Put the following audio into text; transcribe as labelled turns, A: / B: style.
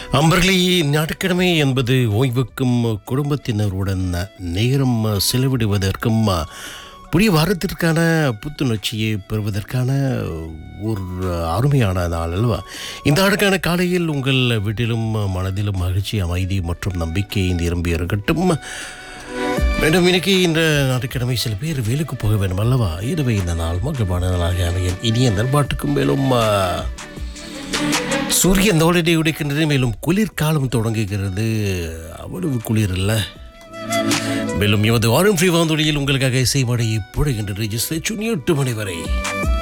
A: அம்பர்களே ஞாயிற்றுக்கிழமை என்பது ஓய்வுக்கும் குடும்பத்தினருடன் நேரம் செலவிடுவதற்கும் புதிய வாரத்திற்கான புத்துணர்ச்சியை பெறுவதற்கான ஒரு அருமையான நாள் அல்லவா இந்த ஆண்டுக்கான காலையில் உங்கள் வீட்டிலும் மனதிலும் மகிழ்ச்சி அமைதி மற்றும் நம்பிக்கை நிரம்பி இருக்கட்டும் மேடம் இன்னைக்கு இந்த ஞாயிற்றுக்கிழமை சில பேர் வேலைக்கு போக வேண்டும் அல்லவா இரவு இந்த நாள் மகிழ்வான நாளாக அமையும் இனிய நல்பாட்டுக்கும் மேலும் ஆ, சூரியன் தோழனை உடைக்கின்றது மேலும் குளிர்காலம் தொடங்குகிறது அவ்வளவு குளிர் இல்லை மேலும் எமது ஆரம் ஃப்ரீ வாந்தொழியில் உங்களுக்காக இசை மழையை புழைகின்றது ஜஸ்ட் எட்டு மணி வரை